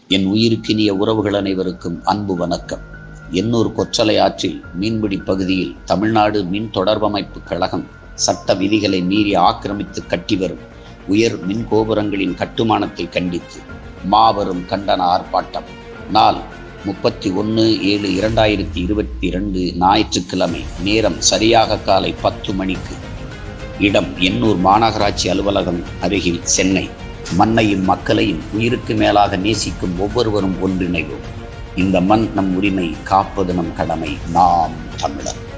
என் உயிருக்கினிய உறவுகள் அனைவருக்கும் அன்பு வணக்கம் எண்ணூர் கொச்சலை ஆற்றில் மீன்பிடி பகுதியில் தமிழ்நாடு மின் தொடர்பமைப்பு கழகம் சட்ட விதிகளை மீறி ஆக்கிரமித்து கட்டி வரும் உயர் மின் கோபுரங்களின் கட்டுமானத்தை கண்டித்து மாபெரும் கண்டன ஆர்ப்பாட்டம் நாள் முப்பத்தி ஒன்று ஏழு இரண்டாயிரத்தி இருபத்தி இரண்டு ஞாயிற்றுக்கிழமை நேரம் சரியாக காலை பத்து மணிக்கு இடம் எண்ணூர் மாநகராட்சி அலுவலகம் அருகில் சென்னை மண்ணையும் மக்களையும் உயிருக்கு மேலாக நேசிக்கும் ஒவ்வொருவரும் ஒன்றிணைவோம் இந்த மண் நம் உரிமை காப்பது நம் கடமை நாம் தமிழர்